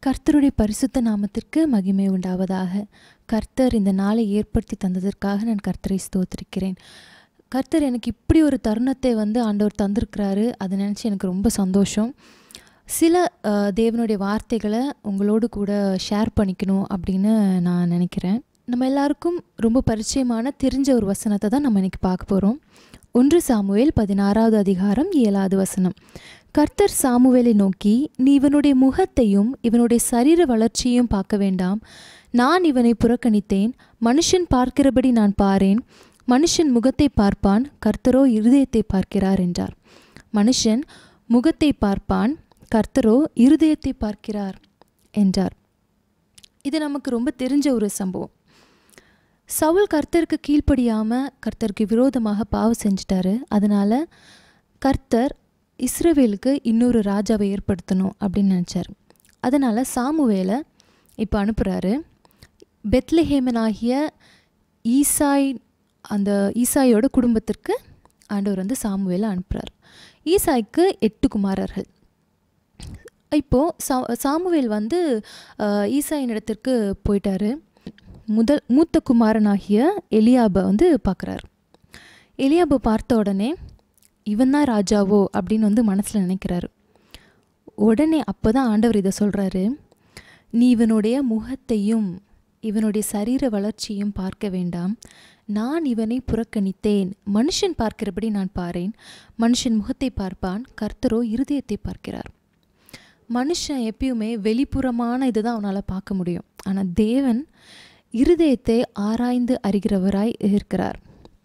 கர்த்தருடைய பரிசுத்த நாமத்திற்கு மகிமை உண்டாவதாக கர்த்தர் இந்த நாளை ஏற்படுத்தி தந்ததற்காக நான் கர்த்தரை ஸ்தோத்திரிக்கிறேன் கர்த்தர் எனக்கு இப்படி ஒரு தருணத்தை வந்து ஆண்டவர் தந்திருக்கிறாரு அதை நினச்சி எனக்கு ரொம்ப சந்தோஷம் சில அஹ், தேவனுடைய வார்த்தைகளை உங்களோடு கூட ஷேர் பண்ணிக்கணும் அப்படின்னு நான் நினைக்கிறேன் நம்ம எல்லாருக்கும் ரொம்ப பரிச்சயமான தெரிஞ்ச ஒரு வசனத்தை தான் நம்ம இன்னைக்கு பார்க்க போகிறோம் ஒன்று சாமுவேல் பதினாறாவது அதிகாரம் ஏழாவது வசனம் கர்த்தர் சாமுவேலை நோக்கி நீ இவனுடைய முகத்தையும் இவனுடைய சரீர வளர்ச்சியையும் பார்க்க வேண்டாம் நான் இவனை புறக்கணித்தேன் மனுஷன் பார்க்கிறபடி நான் பாரேன் மனுஷன் முகத்தை பார்ப்பான் கர்த்தரோ இருதயத்தை பார்க்கிறார் என்றார் மனுஷன் முகத்தை பார்ப்பான் கர்த்தரோ இருதயத்தை பார்க்கிறார் என்றார் இது நமக்கு ரொம்ப தெரிஞ்ச ஒரு சம்பவம் சவுல் கர்த்தருக்கு கீழ்ப்படியாம கர்த்தருக்கு விரோதமாக பாவம் செஞ்சிட்டாரு அதனால கர்த்தர் இஸ்ரவேலுக்கு இன்னொரு ராஜாவை ஏற்படுத்தணும் அப்படின்னு நினச்சார் அதனால் சாமுவேலை இப்போ அனுப்புகிறாரு பெத்லஹேமனாகிய ஈசாய் அந்த ஈசாயோட குடும்பத்திற்கு ஆண்டவர் வந்து சாமுவேலை அனுப்புகிறார் ஈசாய்க்கு எட்டு குமாரர்கள் இப்போது சா சாமுவேல் வந்து அஹ், ஈசாயின் இடத்திற்கு போயிட்டாரு முதல் மூத்த குமாரனாகிய எலியாபை வந்து பார்க்குறாரு எலியாபை பார்த்த உடனே இவன் தான் ராஜாவோ அப்படின்னு வந்து மனசில் நினைக்கிறாரு உடனே அப்போ தான் ஆண்டவர் இதை சொல்கிறாரு நீ இவனுடைய முகத்தையும் இவனுடைய சரீர வளர்ச்சியும் பார்க்க வேண்டாம் நான் இவனை புறக்கணித்தேன் மனுஷன் பார்க்கிறபடி நான் பாரேன் மனுஷன் முகத்தை பார்ப்பான் கர்த்தரோ இருதயத்தை பார்க்கிறார் மனுஷன் எப்பயுமே வெளிப்புறமான இதுதான் அவனால் பார்க்க முடியும் ஆனால் தேவன் இருதயத்தை ஆராய்ந்து அறிகிறவராய் இருக்கிறார்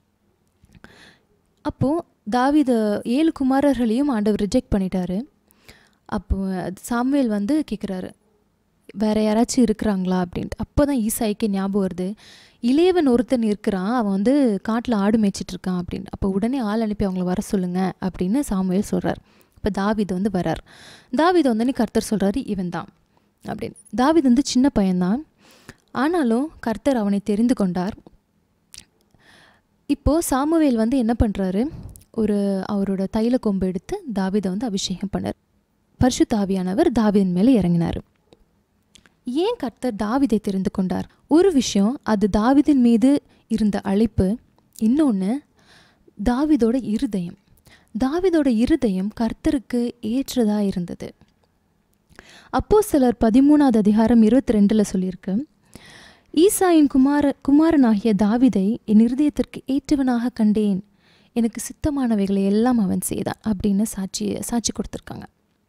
அப்போது தாவீது ஏழு குமாரர்களையும் ஆண்டவர் ரிஜெக்ட் பண்ணிட்டாரு அப்போ சாமுவேல் வந்து கேட்குறாரு வேற யாராச்சும் இருக்கிறாங்களா அப்படின்ட்டு அப்போ தான் ஈசாய்க்கு ஞாபகம் வருது இளையவன் ஒருத்தன் இருக்கிறான் அவன் வந்து காட்டில் ஆடு மேய்ச்சிட்டு இருக்கான் அப்படின்னு அப்போ உடனே ஆள் அனுப்பி அவங்கள வர சொல்லுங்க அப்படின்னு சாமுவேல் சொல்கிறார் இப்போ தாவீது வந்து வரார் தாவீது வந்து கர்த்தர் சொல்கிறாரு இவன் தான் அப்படின்னு தாவீது வந்து சின்ன பையன்தான் ஆனாலும் கர்த்தர் அவனை தெரிந்து கொண்டார் இப்போது சாமுவேல் வந்து என்ன பண்ணுறாரு ஒரு அவரோட தைல கொம்பு எடுத்து தாவீதை வந்து அபிஷேகம் பண்ணார் பரிசுத்தாவியானவர் தாவீதின் மேலே இறங்கினார் ஏன் கர்த்தர் தாவீதை தெரிந்து கொண்டார் ஒரு விஷயம் அது தாவீதின் மீது இருந்த அழைப்பு இன்னொன்று தாவீதோட இருதயம் தாவீதோட இருதயம் கர்த்தருக்கு ஏற்றதா இருந்தது அப்போ சிலர் பதிமூணாவது அதிகாரம் இருபத்தி ரெண்டில் சொல்லியிருக்கு ஈசாயின் குமார குமாரனாகிய தாவிதை என் இருதயத்திற்கு ஏற்றவனாக கண்டேன் எனக்கு சித்தமானவைகளை எல்லாம் அவன் செய்தான் அப்படின்னு சாட்சி சாட்சி கொடுத்துருக்காங்க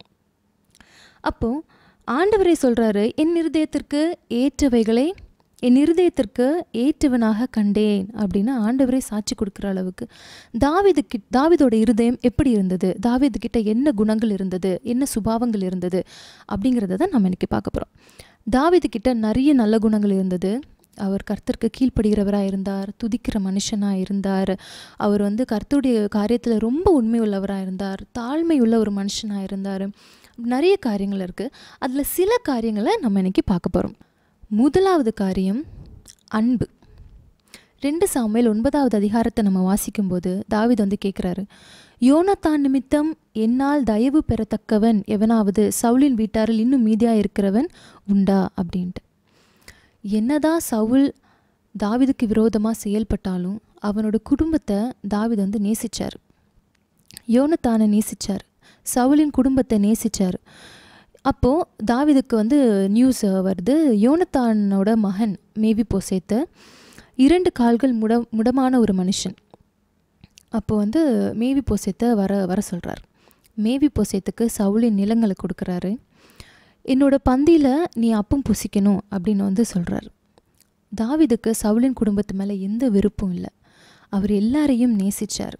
அப்போ ஆண்டவரே சொல்றாரு என் இருதயத்திற்கு ஏற்றவைகளை என் இருதயத்திற்கு ஏற்றவனாக கண்டேன் அப்படின்னு ஆண்டவரே சாட்சி கொடுக்குற அளவுக்கு தாவிது கிட் தாவிதோட இருதயம் எப்படி இருந்தது தாவிது கிட்ட என்ன குணங்கள் இருந்தது என்ன சுபாவங்கள் இருந்தது அப்படிங்கிறத தான் நம்ம இன்னைக்கு பார்க்க போகிறோம் தாவிது கிட்ட நிறைய நல்ல குணங்கள் இருந்தது அவர் கர்த்தருக்கு கீழ்ப்படுகிறவராக இருந்தார் துதிக்கிற மனுஷனாக இருந்தார் அவர் வந்து கர்த்தருடைய காரியத்தில் ரொம்ப உண்மை உள்ளவராக இருந்தார் தாழ்மை உள்ள ஒரு மனுஷனாக இருந்தார் நிறைய காரியங்கள் இருக்குது அதில் சில காரியங்களை நம்ம இன்னைக்கு பார்க்க போகிறோம் முதலாவது காரியம் அன்பு ரெண்டு சாமுவேல் ஒன்பதாவது அதிகாரத்தை நம்ம வாசிக்கும்போது தாவீது வந்து கேட்குறாரு யோனத்தான் நிமித்தம் என்னால் தயவு பெறத்தக்கவன் எவனாவது சவுலின் வீட்டாரில் இன்னும் மீதியாக இருக்கிறவன் உண்டா அப்படின்ட்டு என்னதான் சவுல் தாவீதுக்கு விரோதமாக செயல்பட்டாலும் அவனோட குடும்பத்தை தாவீது வந்து நேசிச்சார் யோனத்தானை நேசிச்சார் சவுலின் குடும்பத்தை நேசிச்சார் அப்போது தாவீதுக்கு வந்து நியூஸ் வருது யோனத்தானோட மகன் மேவி போசேத்த இரண்டு கால்கள் முட முடமான ஒரு மனுஷன் அப்போ வந்து மேவி போசேத்தை வர வர சொல்கிறார் மேவி போசேத்துக்கு சவுலின் நிலங்களை கொடுக்குறாரு என்னோட பந்தியில் நீ அப்பம் புசிக்கணும் அப்படின்னு வந்து சொல்கிறார் தாவீதுக்கு சவுலின் குடும்பத்து மேலே எந்த விருப்பம் இல்லை அவர் எல்லாரையும் நேசிச்சார்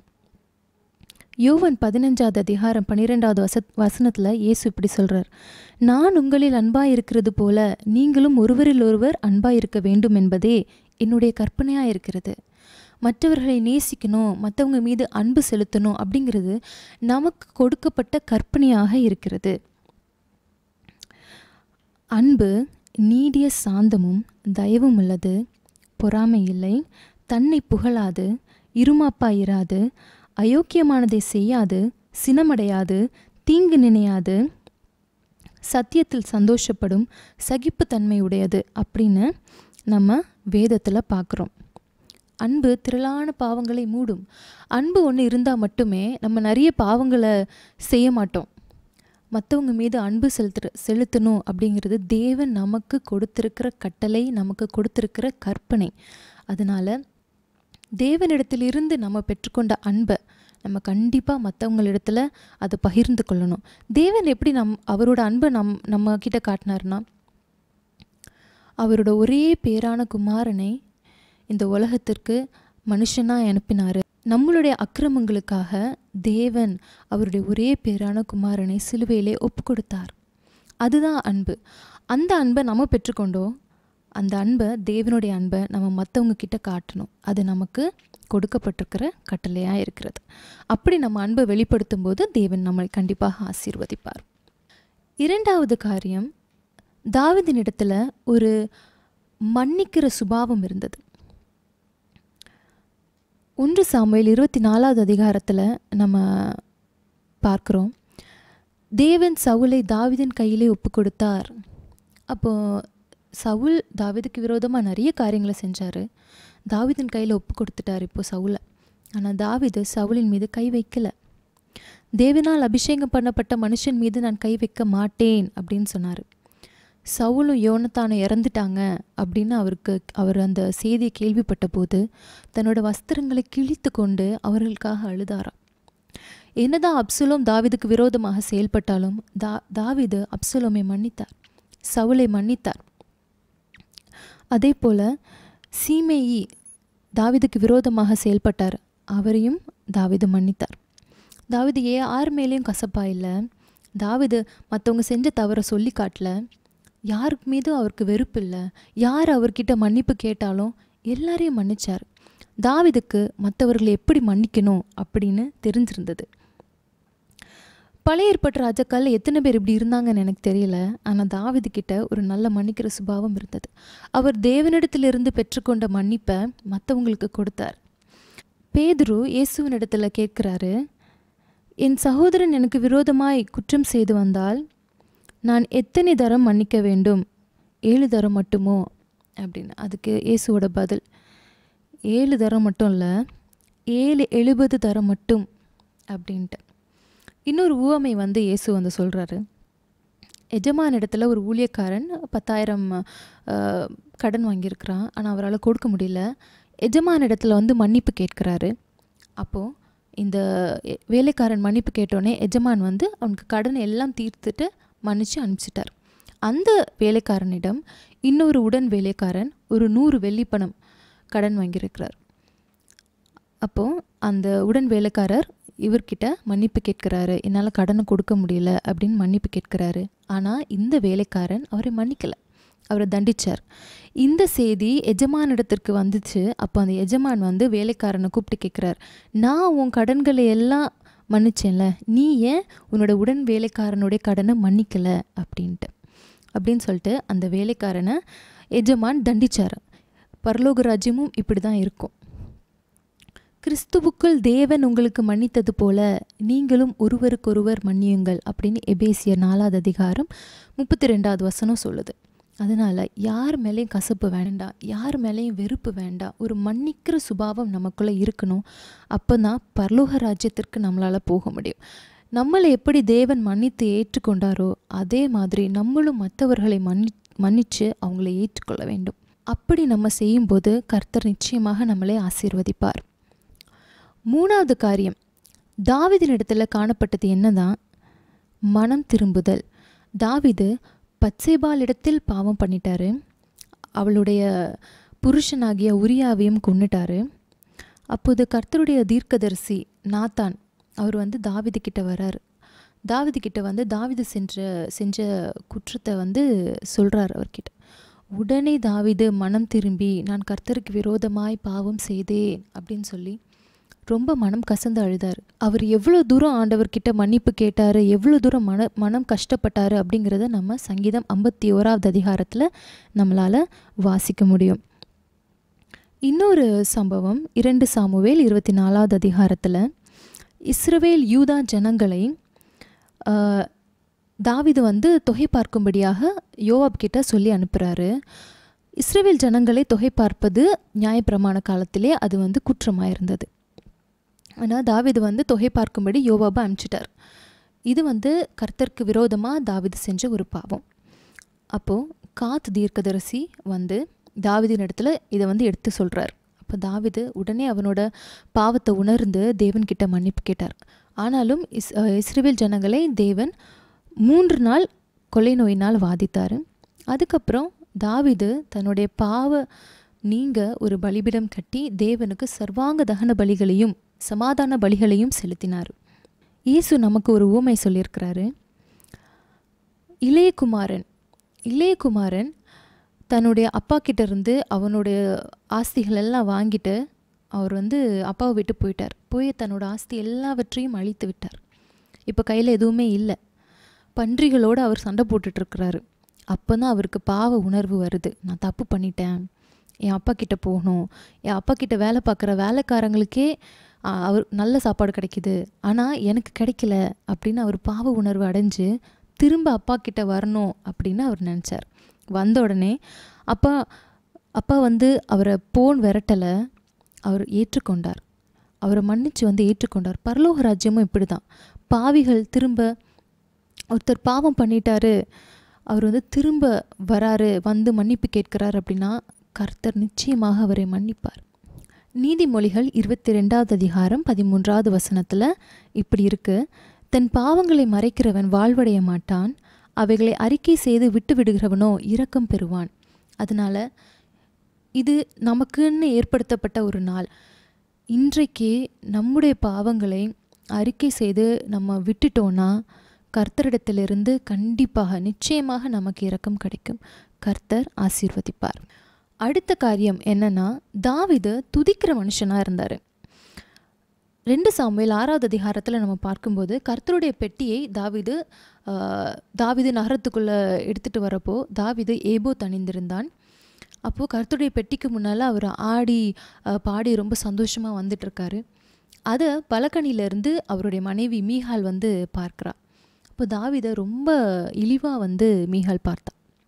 யோவன் பதினஞ்சாவது அதிகாரம் பன்னிரெண்டாவது வச வசனத்தில் இயேசு இப்படி சொல்கிறார் நான் உங்களில் அன்பாய் இருக்கிறது போல நீங்களும் ஒருவரில் ஒருவர் அன்பாய் இருக்க வேண்டும் என்பதே என்னுடைய கற்பனையாக இருக்கிறது மற்றவர்களை நேசிக்கணும் மற்றவங்க மீது அன்பு செலுத்தணும் அப்படிங்கிறது நமக்கு கொடுக்கப்பட்ட கற்பனையாக இருக்கிறது அன்பு நீடிய சாந்தமும் தயவும் உள்ளது பொறாமை இல்லை தன்னை புகழாது இருமாப்பாயிராது அயோக்கியமானதை செய்யாது சினமடையாது தீங்கு நினையாது சத்தியத்தில் சந்தோஷப்படும் சகிப்புத்தன்மை உடையது அப்படின்னு நம்ம வேதத்தில் பார்க்குறோம் அன்பு திரளான பாவங்களை மூடும் அன்பு ஒன்று இருந்தால் மட்டுமே நம்ம நிறைய பாவங்களை செய்ய மாட்டோம் மற்றவங்க மீது அன்பு செலுத்து செலுத்தணும் அப்படிங்கிறது தேவன் நமக்கு கொடுத்திருக்கிற கட்டளை நமக்கு கொடுத்திருக்கிற கற்பனை அதனால் தேவனிடத்திலிருந்து நம்ம பெற்றுக்கொண்ட அன்பை நம்ம கண்டிப்பாக மற்றவங்களிடத்துல அதை பகிர்ந்து கொள்ளணும் தேவன் எப்படி நம் அவரோட அன்பை நம் நம்ம கிட்ட காட்டினார்னா அவரோட ஒரே பேரான குமாரனை இந்த உலகத்திற்கு மனுஷனாக அனுப்பினார் நம்மளுடைய அக்கிரமங்களுக்காக தேவன் அவருடைய ஒரே பேரான குமாரனை சிலுவையிலே ஒப்பு கொடுத்தார் அதுதான் அன்பு அந்த அன்பை நம்ம பெற்றுக்கொண்டோம் அந்த அன்பை தேவனுடைய அன்பை நம்ம மற்றவங்க கிட்ட காட்டணும் அது நமக்கு கொடுக்கப்பட்டிருக்கிற கட்டளையாக இருக்கிறது அப்படி நம்ம அன்பை வெளிப்படுத்தும் போது தேவன் நம்மை கண்டிப்பாக ஆசீர்வதிப்பார் இரண்டாவது காரியம் தாவிதினிடத்தில் ஒரு மன்னிக்கிற சுபாவம் இருந்தது ஒன்று சாமுவேல் இருபத்தி நாலாவது அதிகாரத்தில் நம்ம பார்க்குறோம் தேவன் சவுலை தாவிதின் கையிலே ஒப்பு கொடுத்தார் அப்போது சவுல் தாவிதுக்கு விரோதமாக நிறைய காரியங்களை செஞ்சார் தாவிதின் கையில் ஒப்பு கொடுத்துட்டார் இப்போ சவுலை ஆனால் தாவிது சவுலின் மீது கை வைக்கல தேவனால் அபிஷேகம் பண்ணப்பட்ட மனுஷன் மீது நான் கை வைக்க மாட்டேன் அப்படின்னு சொன்னார் சவுலும் யோனத்தானும் இறந்துட்டாங்க அப்படின்னு அவருக்கு அவர் அந்த செய்தியை கேள்விப்பட்ட போது தன்னோட வஸ்திரங்களை கிழித்து கொண்டு அவர்களுக்காக அழுதாராம் என்னதான் அப்சுலோம் தாவிதுக்கு விரோதமாக செயல்பட்டாலும் தா தாவிது அப்சுலோமை மன்னித்தார் சவுலை மன்னித்தார் அதே போல் சீமேயி தாவிதுக்கு விரோதமாக செயல்பட்டார் அவரையும் தாவிது மன்னித்தார் தாவிது ஏ யார் மேலேயும் கசப்பா இல்லை தாவிது மற்றவங்க செஞ்ச தவறை சொல்லி காட்டல யாருக்கு மீதும் அவருக்கு வெறுப்பு இல்லை யார் அவர்கிட்ட மன்னிப்பு கேட்டாலும் எல்லாரையும் மன்னிச்சார் தாவிதுக்கு மற்றவர்களை எப்படி மன்னிக்கணும் அப்படின்னு தெரிஞ்சிருந்தது பழைய ஏற்பட்ட ராஜாக்கள் எத்தனை பேர் இப்படி இருந்தாங்கன்னு எனக்கு தெரியல ஆனால் தாவிது கிட்ட ஒரு நல்ல மன்னிக்கிற சுபாவம் இருந்தது அவர் தேவனிடத்திலிருந்து பெற்றுக்கொண்ட மன்னிப்பை மற்றவங்களுக்கு கொடுத்தார் பேதுரு இயேசுவினிடத்துல கேட்குறாரு என் சகோதரன் எனக்கு விரோதமாய் குற்றம் செய்து வந்தால் நான் எத்தனை தரம் மன்னிக்க வேண்டும் ஏழு தரம் மட்டுமோ அப்படின்னு அதுக்கு இயேசுவோட பதில் ஏழு தரம் மட்டும் இல்லை ஏழு எழுபது தரம் மட்டும் அப்படின்ட்டு இன்னொரு ஊவமை வந்து இயேசு வந்து சொல்கிறாரு எஜமான இடத்துல ஒரு ஊழியக்காரன் பத்தாயிரம் அஹ், கடன் வாங்கியிருக்கிறான் ஆனால் அவரால் கொடுக்க முடியல எஜமான இடத்துல வந்து மன்னிப்பு கேட்குறாரு அப்போது இந்த எ- வேலைக்காரன் மன்னிப்பு கேட்டோடனே எஜமான் வந்து அவனுக்கு கடனை எல்லாம் தீர்த்துட்டு மன்னிச்சு அனுப்பிச்சிட்டார் அந்த வேலைக்காரனிடம் இன்னொரு உடன் வேலைக்காரன் ஒரு நூறு வெள்ளிப்பணம் கடன் வாங்கியிருக்கிறார் அப்போது அந்த உடன் வேலைக்காரர் இவர்கிட்ட மன்னிப்பு கேட்குறாரு என்னால் கடனை கொடுக்க முடியல அப்படின்னு மன்னிப்பு கேட்குறாரு ஆனால் இந்த வேலைக்காரன் அவரை மன்னிக்கலை அவரை தண்டிச்சார் இந்த செய்தி எஜமானிடத்திற்கு வந்துச்சு அப்போ அந்த எஜமான் வந்து வேலைக்காரனை கூப்பிட்டு கேட்குறார் நான் உன் கடன்களை எல்லாம் மன்னிச்சேன்ல நீ ஏன் உன்னோட உடன் வேலைக்காரனுடைய கடனை மன்னிக்கலை அப்படின்ட்டு அப்படின்னு சொல்லிட்டு அந்த வேலைக்காரனை எஜமான் தண்டிச்சார் பரலோக ராஜ்யமும் இப்படி தான் இருக்கும் கிறிஸ்துவுக்குள் தேவன் உங்களுக்கு மன்னித்தது போல நீங்களும் ஒருவருக்கொருவர் மன்னியுங்கள் அப்படின்னு எபேசியர் நாலாவது அதிகாரம் முப்பத்தி ரெண்டாவது வசனம் சொல்லுது அதனால் யார் மேலேயும் கசப்பு வேண்டாம் யார் மேலேயும் வெறுப்பு வேண்டாம் ஒரு மன்னிக்கிற சுபாவம் நமக்குள்ளே இருக்கணும் அப்போ தான் பரலோக ராஜ்யத்திற்கு நம்மளால் போக முடியும் நம்மளை எப்படி தேவன் மன்னித்து ஏற்றுக்கொண்டாரோ அதே மாதிரி நம்மளும் மற்றவர்களை மன்னி மன்னித்து அவங்கள ஏற்றுக்கொள்ள வேண்டும் அப்படி நம்ம செய்யும்போது கர்த்தர் நிச்சயமாக நம்மளை ஆசீர்வதிப்பார் மூணாவது காரியம் தாவிதினிடத்தில் காணப்பட்டது என்னதான் மனம் திரும்புதல் தாவிது பச்சைபாலிடத்தில் பாவம் பண்ணிட்டாரு அவளுடைய புருஷனாகிய உரியாவையும் கொன்னுட்டாரு அப்போது கர்த்தருடைய தீர்க்கதரிசி நாத்தான் அவர் வந்து தாவிது கிட்ட வரார் தாவிது கிட்ட வந்து தாவிது சென்ற செஞ்ச குற்றத்தை வந்து சொல்கிறார் அவர்கிட்ட உடனே தாவிது மனம் திரும்பி நான் கர்த்தருக்கு விரோதமாய் பாவம் செய்தேன் அப்படின்னு சொல்லி ரொம்ப மனம் கசந்து அழுதார் அவர் எவ்வளோ தூரம் ஆண்டவர்கிட்ட மன்னிப்பு கேட்டார் எவ்வளோ தூரம் மன மனம் கஷ்டப்பட்டார் அப்படிங்கிறத நம்ம சங்கீதம் ஐம்பத்தி ஓராவது அதிகாரத்தில் நம்மளால் வாசிக்க முடியும் இன்னொரு சம்பவம் இரண்டு சாமுவேல் இருபத்தி நாலாவது அதிகாரத்தில் இஸ்ரவேல் யூதா ஜனங்களை ஆஹ், தாவீது வந்து தொகை பார்க்கும்படியாக யோவாப் கிட்ட சொல்லி அனுப்புகிறாரு இஸ்ரேல் ஜனங்களை தொகை பார்ப்பது நியாயப்பிரமாண காலத்திலே அது வந்து குற்றமாக இருந்தது ஆனால் தாவீது வந்து தொகை பார்க்கும்படி யோவாபை அனுப்பிச்சிட்டார் இது வந்து கர்த்தருக்கு விரோதமாக தாவீது செஞ்ச ஒரு பாவம் அப்போது காத் தீர்க்கதரிசி வந்து தாவீதின் இடத்துல இதை வந்து எடுத்து சொல்கிறார் அப்போ தாவீது உடனே அவனோட பாவத்தை உணர்ந்து தேவன்கிட்ட மன்னிப்பு கேட்டார் ஆனாலும் இஸ் அஹ் இஸ்ரவேல் ஜனங்களை தேவன் மூன்று நாள் கொள்ளை நோயினால் வாதித்தார் அதுக்கப்புறம் தாவீது தன்னுடைய பாவ நீங்க ஒரு பலிபிடம் கட்டி தேவனுக்கு சர்வாங்க தகன பலிகளையும் சமாதான பலிகளையும் செலுத்தினார் இயேசு நமக்கு ஒரு ஊமை சொல்லியிருக்கிறாரு இளையகுமாரன் இளையகுமாரன் தன்னுடைய அப்பா கிட்ட இருந்து அவனுடைய ஆஸ்திகள் எல்லாம் வாங்கிட்டு அவர் வந்து அப்பாவை விட்டு போயிட்டார் போய் தன்னோட ஆஸ்தி எல்லாவற்றையும் அழித்து விட்டார் இப்போ கையில் எதுவுமே இல்லை பன்றிகளோடு அவர் சண்டை போட்டுட்ருக்கிறாரு அப்போ தான் அவருக்கு பாவ உணர்வு வருது நான் தப்பு பண்ணிட்டேன் என் அப்பா கிட்ட போகணும் என் அப்பா கிட்ட வேலை பார்க்குற வேலைக்காரங்களுக்கே ஆ, அவர் நல்ல சாப்பாடு கிடைக்குது ஆனால் எனக்கு கிடைக்கல அப்படின்னு அவர் பாவ உணர்வு அடைஞ்சு திரும்ப அப்பா கிட்ட வரணும் அப்படின்னு அவர் நினச்சார் வந்த உடனே அப்பா அப்பா வந்து அவரை போன் விரட்டலை அவர் ஏற்றுக்கொண்டார் அவரை மன்னிச்சு வந்து ஏற்றுக்கொண்டார் பரலோக ராஜ்யமும் இப்படி தான் பாவிகள் திரும்ப ஒருத்தர் பாவம் பண்ணிட்டாரு அவர் வந்து திரும்ப வராரு வந்து மன்னிப்பு கேட்கிறார் அப்படின்னா கர்த்தர் நிச்சயமாக அவரை மன்னிப்பார் நீதிமொழிகள் இருபத்தி ரெண்டாவது அதிகாரம் பதிமூன்றாவது வசனத்தில் இப்படி இருக்கு தன் பாவங்களை மறைக்கிறவன் வாழ்வடைய மாட்டான் அவைகளை அறிக்கை செய்து விட்டு விடுகிறவனோ இரக்கம் பெறுவான் அதனால இது நமக்குன்னு ஏற்படுத்தப்பட்ட ஒரு நாள் இன்றைக்கு நம்முடைய பாவங்களை அறிக்கை செய்து நம்ம விட்டுட்டோன்னா கர்த்தரிடத்திலிருந்து கண்டிப்பாக நிச்சயமாக நமக்கு இரக்கம் கிடைக்கும் கர்த்தர் ஆசீர்வதிப்பார் அடுத்த காரியம் என்னன்னா தாவீது துதிக்கிற மனுஷனாக இருந்தார் ரெண்டு சாமுவேல் ஆறாவது அதிகாரத்தில் நம்ம பார்க்கும்போது கர்த்தருடைய பெட்டியை தாவீது ஆஹ், தாவீது நகரத்துக்குள்ளே எடுத்துகிட்டு வரப்போ தாவீது ஏபோ தணிந்திருந்தான் அப்போது கர்த்தருடைய பெட்டிக்கு முன்னால் அவர் ஆடி ஆஹ், பாடி ரொம்ப சந்தோஷமாக வந்துட்டுருக்காரு அதை பலகனியிலேருந்து அவருடைய மனைவி மீகால் வந்து பார்க்குறா அப்போ தாவீதை ரொம்ப இழிவாக வந்து மீகால் பார்த்தா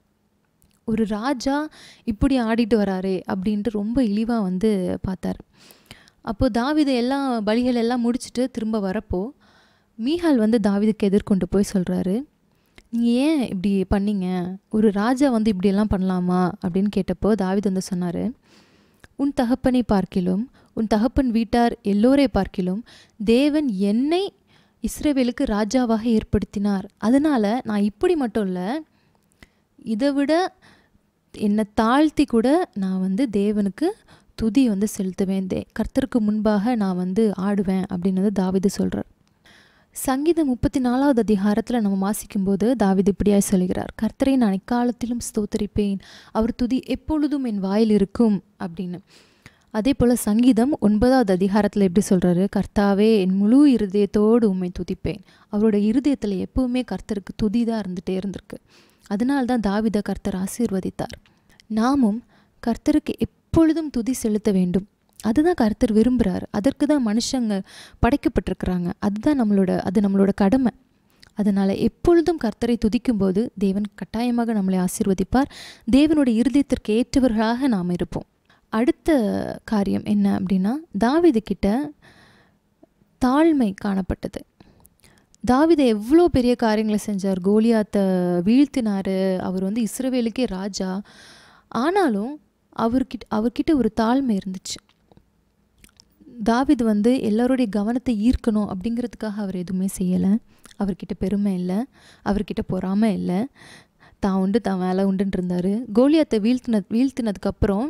ஒரு ராஜா இப்படி ஆடிட்டு வராரே அப்படின்ட்டு ரொம்ப இழிவாக வந்து பார்த்தார் அப்போ தாவீது எல்லாம் பலிகள் எல்லாம் முடிச்சுட்டு திரும்ப வரப்போ மீகால் வந்து தாவீதுக்கு எதிர்கொண்டு போய் சொல்கிறாரு நீங்கள் ஏன் இப்படி பண்ணீங்க ஒரு ராஜா வந்து இப்படியெல்லாம் பண்ணலாமா அப்படின்னு கேட்டப்போ தாவீது வந்து சொன்னார் உன் தகப்பனை பார்க்கிலும் உன் தகப்பன் வீட்டார் எல்லோரை பார்க்கிலும் தேவன் என்னை இஸ்ரவேலுக்கு ராஜாவாக ஏற்படுத்தினார் அதனால் நான் இப்படி மட்டும் இல்லை இதை விட என்னை தாழ்த்தி கூட நான் வந்து தேவனுக்கு துதி வந்து செலுத்துவேன் தே கர்த்தருக்கு முன்பாக நான் வந்து ஆடுவேன் அப்படின்னு வந்து தாவீது சொல்கிறார் சங்கீதம் முப்பத்தி நாலாவது அதிகாரத்தில் நம்ம வாசிக்கும்போது தாவீது இப்படியாய் சொல்கிறார் கர்த்தரை நான் எக்காலத்திலும் ஸ்தோத்தரிப்பேன் அவர் துதி எப்பொழுதும் என் வாயில் இருக்கும் அப்படின்னு அதே போல் சங்கீதம் ஒன்பதாவது அதிகாரத்தில் எப்படி சொல்கிறாரு கர்த்தாவே என் முழு இருதயத்தோடு உம்மை துதிப்பேன் அவரோட இருதயத்தில் எப்பவுமே கர்த்தருக்கு துதி தான் இருந்துகிட்டே இருந்திருக்கு அதனால தான் தாவித கர்த்தர் ஆசீர்வதித்தார் நாமும் கர்த்தருக்கு எப்பொழுதும் துதி செலுத்த வேண்டும் அதுதான் கர்த்தர் விரும்புகிறார் அதற்கு தான் மனுஷங்க படைக்கப்பட்டிருக்கிறாங்க அதுதான் நம்மளோட அது நம்மளோட கடமை அதனால் எப்பொழுதும் கர்த்தரை துதிக்கும்போது தேவன் கட்டாயமாக நம்மளை ஆசீர்வதிப்பார் தேவனுடைய இருதயத்திற்கு ஏற்றவர்களாக நாம் இருப்போம் அடுத்த காரியம் என்ன அப்படின்னா தாவீது கிட்ட தாழ்மை காணப்பட்டது தாவீது எவ்வளோ பெரிய காரியங்களை செஞ்சார் கோலியாத்தை வீழ்த்தினார் அவர் வந்து இஸ்ரவேலுக்கே ராஜா ஆனாலும் அவர்கிட்ட அவர்கிட்ட ஒரு தாழ்மை இருந்துச்சு தாவீது வந்து எல்லாருடைய கவனத்தை ஈர்க்கணும் அப்படிங்கிறதுக்காக அவர் எதுவுமே செய்யலை அவர்கிட்ட பெருமை இல்லை அவர்கிட்ட பொறாமை இல்லை தான் உண்டு தான் வேலை உண்டுன்னு இருந்தார் கோலியாத்தை வீழ்த்தின வீழ்த்தினதுக்கப்புறம்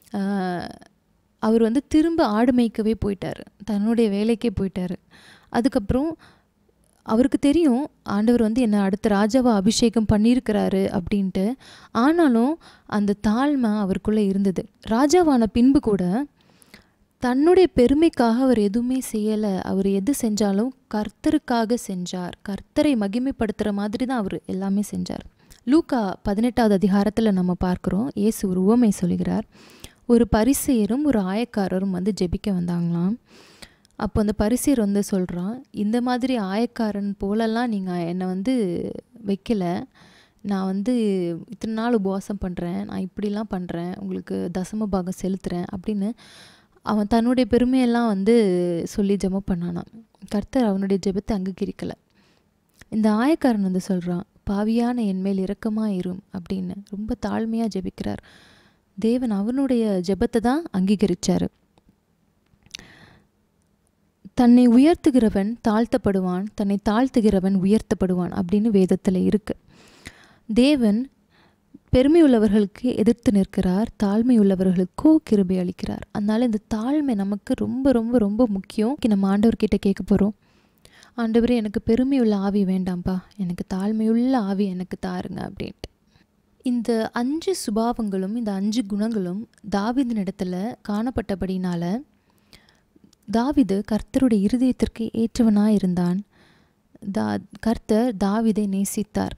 அவர் வந்து திரும்ப ஆடு மேய்க்கவே போயிட்டார் தன்னுடைய வேலைக்கே போயிட்டார் அதுக்கப்புறம் அவருக்கு தெரியும் ஆண்டவர் வந்து என்னை அடுத்த ராஜாவை அபிஷேகம் பண்ணியிருக்கிறாரு அப்படின்ட்டு ஆனாலும் அந்த தாழ்மை அவருக்குள்ளே இருந்தது ராஜாவான பின்பு கூட தன்னுடைய பெருமைக்காக அவர் எதுவுமே செய்யலை அவர் எது செஞ்சாலும் கர்த்தருக்காக செஞ்சார் கர்த்தரை மகிமைப்படுத்துகிற மாதிரி தான் அவர் எல்லாமே செஞ்சார் லூக்கா பதினெட்டாவது அதிகாரத்தில் நம்ம பார்க்குறோம் இயேசு ஒரு உவமை சொல்கிறார் ஒரு பரிசெயரும் ஒரு ஆயக்காரரும் வந்து ஜெபிக்க வந்தாங்களாம் அப்போ அந்த பரிசீர் வந்து சொல்கிறான் இந்த மாதிரி ஆயக்காரன் போலெல்லாம் நீங்கள் என்னை வந்து வைக்கல நான் வந்து இத்தனை நாள் உபவாசம் பண்ணுறேன் நான் இப்படிலாம் பண்ணுறேன் உங்களுக்கு தசம பாகம் செலுத்துகிறேன் அப்படின்னு அவன் தன்னுடைய பெருமையெல்லாம் வந்து சொல்லி ஜெபம் பண்ணானான் கர்த்தர் அவனுடைய ஜெபத்தை அங்கீகரிக்கலை இந்த ஆயக்காரன் வந்து சொல்கிறான் பாவியான என்மேல் இரக்கமாக இரும் அப்படின்னு ரொம்ப தாழ்மையாக ஜெபிக்கிறார் தேவன் அவனுடைய ஜெபத்தை தான் அங்கீகரித்தார் தன்னை உயர்த்துகிறவன் தாழ்த்தப்படுவான் தன்னை தாழ்த்துகிறவன் உயர்த்தப்படுவான் அப்படின்னு வேதத்தில் இருக்கு தேவன் பெருமை உள்ளவர்களுக்கு எதிர்த்து நிற்கிறார் தாழ்மை உள்ளவர்களுக்கோ கிருபை அளிக்கிறார் அதனால இந்த தாழ்மை நமக்கு ரொம்ப ரொம்ப ரொம்ப முக்கியம் நம்ம ஆண்டவர்கிட்ட கேட்க போகிறோம் ஆண்டவரே எனக்கு பெருமையுள்ள ஆவி வேண்டாம்ப்பா எனக்கு தாழ்மையுள்ள ஆவி எனக்கு தாருங்க அப்படின்ட்டு இந்த அஞ்சு சுபாவங்களும் இந்த அஞ்சு குணங்களும் தாவிதின் இடத்துல காணப்பட்டபடினால தாவிது கர்த்தருடைய இருதயத்திற்கு ஏற்றவனாய் இருந்தான் தா கர்த்தர் தாவிதை நேசித்தார்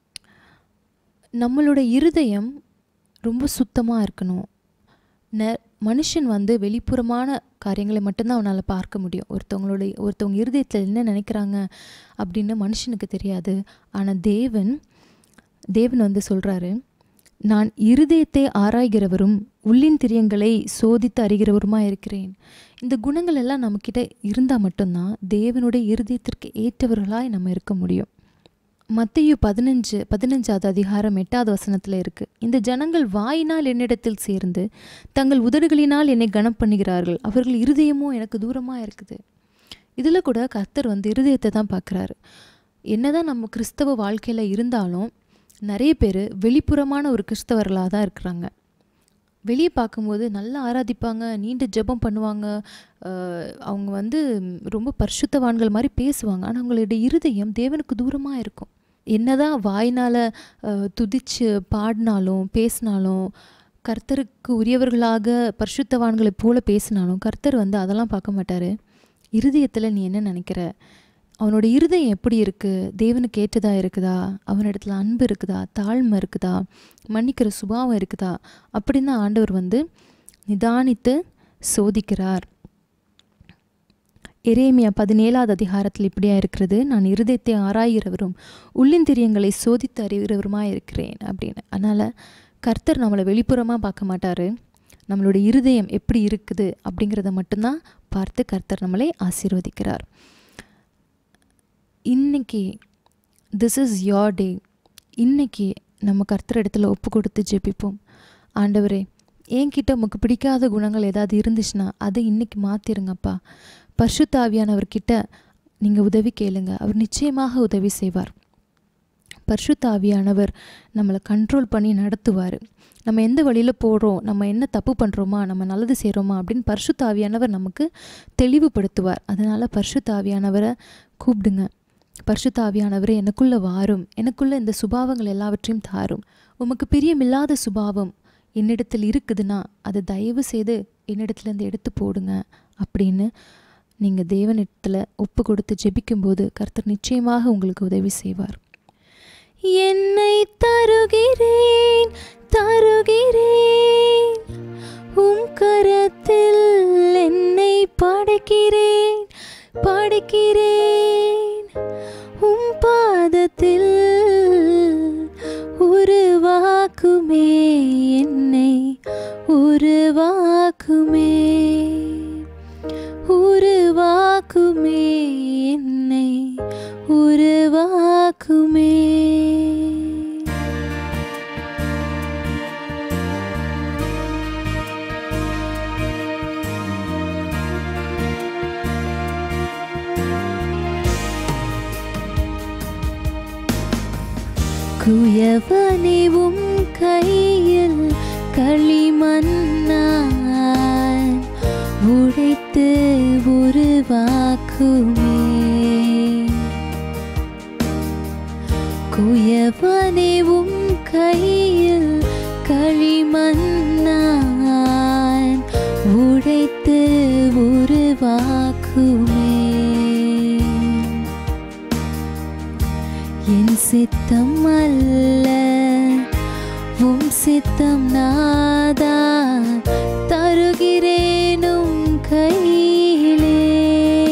நம்மளோட இருதயம் ரொம்ப சுத்தமாக இருக்கணும் ந மனுஷன் வந்து வெளிப்புறமான காரியங்களை மட்டும்தான் அவனால் பார்க்க முடியும் ஒருத்தவங்களுடைய ஒருத்தவங்க இருதயத்தில் என்ன நினைக்கிறாங்க அப்படின்னு மனுஷனுக்கு தெரியாது ஆனால் தேவன் தேவன் வந்து சொல்கிறாரு நான் இருதயத்தை ஆராய்கிறவரும் உள்ளின் திரியங்களை சோதித்து அறிகிறவருமா இருக்கிறேன் இந்த குணங்கள் எல்லாம் நம்மக்கிட்ட இருந்தால் மட்டும்தான் தேவனுடைய இருதயத்திற்கு ஏற்றவர்களாய் நம்ம இருக்க முடியும் மத்திய பதினஞ்சு பதினஞ்சாவது அதிகாரம் எட்டாவது வசனத்தில் இருக்குது இந்த ஜனங்கள் வாயினால் என்னிடத்தில் சேர்ந்து தங்கள் உதடுகளினால் என்னை கனம் பண்ணுகிறார்கள் அவர்கள் இருதயமோ எனக்கு தூரமாக இருக்குது இதில் கூட கர்த்தர் வந்து இருதயத்தை தான் பார்க்குறாரு என்னதான் நம்ம கிறிஸ்தவ வாழ்க்கையில் இருந்தாலும் நிறைய பேர் வெளிப்புறமான ஒரு கிறிஸ்தவர்களாக தான் இருக்கிறாங்க வெளியே பார்க்கும்போது நல்லா ஆராதிப்பாங்க நீண்ட ஜெபம் பண்ணுவாங்க அவங்க வந்து ரொம்ப பரிசுத்தவான்கள் மாதிரி பேசுவாங்க ஆனால் அவங்களுடைய இருதயம் தேவனுக்கு தூரமாக இருக்கும் என்னதான் வாயினால் துதிச்சு பாடினாலும் பேசினாலும் கர்த்தருக்கு உரியவர்களாக பரிசுத்தவான்களைப் போல பேசினாலும் கர்த்தர் வந்து அதெல்லாம் பார்க்க மாட்டார் இருதயத்தில் நீ என்ன நினைக்கிற அவனோட இருதயம் எப்படி இருக்குது தேவனுக்கு ஏற்றதா இருக்குதா அவனிடத்துல அன்பு இருக்குதா தாழ்மை இருக்குதா மன்னிக்கிற சுபாவம் இருக்குதா அப்படின்னு தான் ஆண்டவர் வந்து நிதானித்து சோதிக்கிறார் எரேமியா பதினேழாவது அதிகாரத்தில் இப்படியா இருக்கிறது நான் இருதயத்தை ஆராய்கிறவரும் உள்ளிந்திரியங்களை சோதித்து அறிகிறவருமாக இருக்கிறேன் அப்படின்னு அதனால் கர்த்தர் நம்மளை வெளிப்புறமாக பார்க்க மாட்டார் நம்மளோட இருதயம் எப்படி இருக்குது அப்படிங்கிறத மட்டும்தான் பார்த்து கர்த்தர் நம்மளை ஆசீர்வதிக்கிறார் இன்னைக்கு திஸ் இஸ் யோர் டே இன்னைக்கு நம்ம கர்த்தர் இடத்துல ஒப்பு கொடுத்து ஜெபிப்போம் ஆண்டவரே என்கிட்ட உமக்கு பிடிக்காத குணங்கள் ஏதாவது இருந்துச்சுன்னா அதை இன்னைக்கு மாற்றிருங்கப்பா பர்சுத்தாவியானவர்கிட்ட நீங்கள் உதவி கேளுங்க அவர் நிச்சயமாக உதவி செய்வார் பர்சுத்தாவியானவர் நம்மளை கண்ட்ரோல் பண்ணி நடத்துவார் நம்ம எந்த வழியில் போகிறோம் நம்ம என்ன தப்பு பண்ணுறோமா நம்ம நல்லது செய்கிறோமா அப்படின்னு பர்சுத்தாவியானவர் நமக்கு தெளிவுபடுத்துவார் அதனால் பர்சுத்தாவியானவரை கூப்பிடுங்க பரிசுத்தாவியானவரே எனக்குள்ள வாரும் எனக்குள்ள இந்த சுபாவங்கள் எல்லாவற்றையும் தாரும் உமக்கு பிரியமில்லாத சுபாவம் என்னிடத்தில் இருக்குதுன்னா அதை தயவு செய்து என்னிடத்துலேருந்து எடுத்து போடுங்க அப்படின்னு நீங்கள் தேவனிடத்தில் ஒப்பு கொடுத்து ஜெபிக்கும்போது கர்த்தர் நிச்சயமாக உங்களுக்கு உதவி செய்வார் என்னை தருகிறேன் தருகிறேன் உம் கரத்தில் என்னை படைக்கிறேன் படைக்கிறேன் உம் பாதத்தில் உருவாக்குமே என்னை உருவாக்குமே உருவாக்குமே என்னை உருவாக்குமே குயவனிவும் கையில் களிமண்ணான் உடைத்து உருவாக்குமே குயவனிவும் கையில் களிமண்ணான் உடைத்து உருவாக்குமே என் சித்தம் அல்ல உம் சித்தம் நாதா தருகிறேனும் கையிலே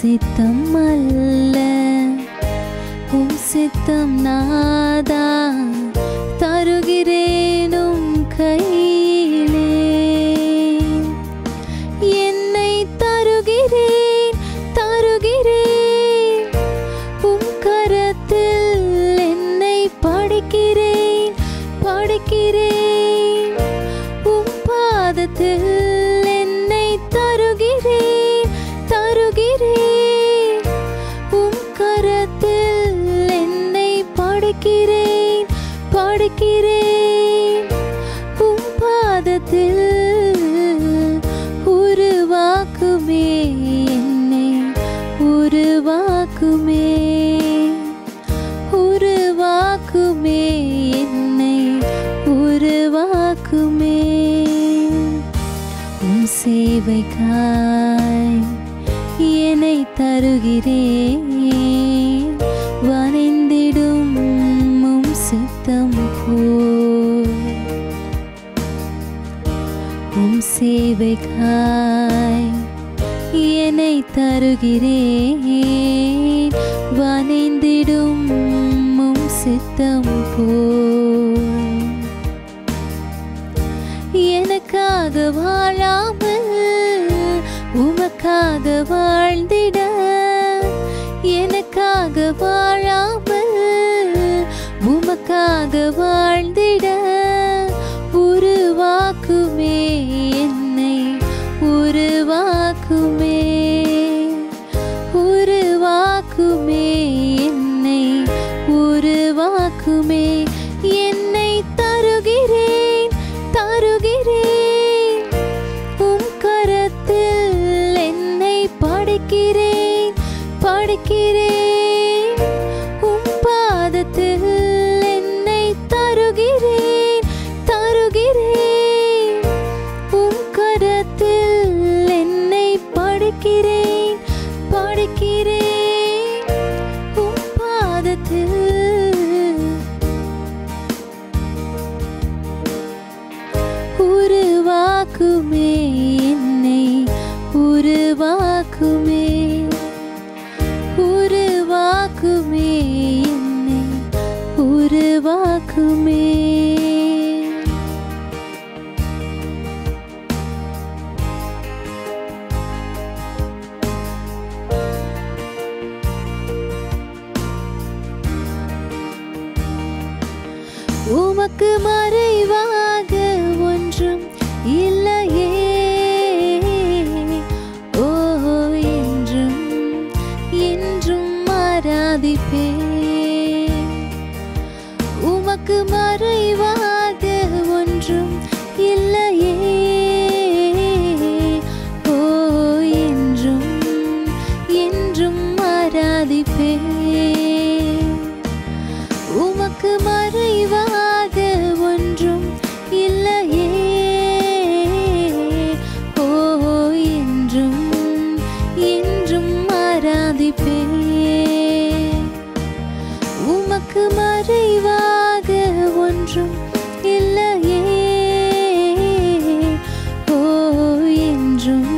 சித்தம் அல்ல உம் சித்தம் நாதா தருகிறேனும் கையிலே என்னை தருகிறேன் தருகிறேன் உம் கரத்தில் என்னை படிக்கிறேன் படிக்கிறேன் உம் பாதத்தில் என்னை தருகிறேன் தருகிறேன் உம் கரத்தில் என்னை படிக்கிறேன் படிக்கிறேன் உம் பாதத்தில் உருவாக்குமே என்னை உருவாக்குமே உருவாக்குமே என்னை உருவாக்குமே உம் சேவைக்காய் என்னை தருகிறேன் வனைந்திடும் உம் சித்தம் போல் உம் சேவைக்காய் என்னை தருகிறேன் வனைந்திடும் உம் சித்தம் போல் எனக்காக வாழாமல் உமக்காக வாழ்ந்திட எனக்காக வாழாமல் உமக்காக வாழ்ந்திட உருவாக்குமே என்னை உருவாக்குமே உருவாக்குமே என்னை உருவாக்குமே என்னை தருகிறேன் தருகிறேன் உம் கரத்தில் என்னை படைக்கிறேன் படைக்கிறேன் உம் பாதத்தில் என்னை தருகிறேன் தருகிறேன் உம் கரத்தில் என்னை படைக்கிறேன் படைக்கிறேன் உம் பாதத்தில் உருவாக்குமே என்னை உருவாக்குமே உருவாக்குமே என்னை உருவாக்குமே உமக்கு மறைவாக ஒன்றும் இல்லையே ஓ என்றும் என்றும் ஆராதிப்பே உமக்கு மறைவாக ஒன்றும் இல்லையே ஓ என்றும் என்றும் ஆராதிப்பே உமக்கு மறைவாக ஒன்றும் இல்லையே ஓ என்றும் என்றும் ஆராதிப்பே உமக்கு மறைவாக ஒன்றும் இல்லையே ஓ என்றும்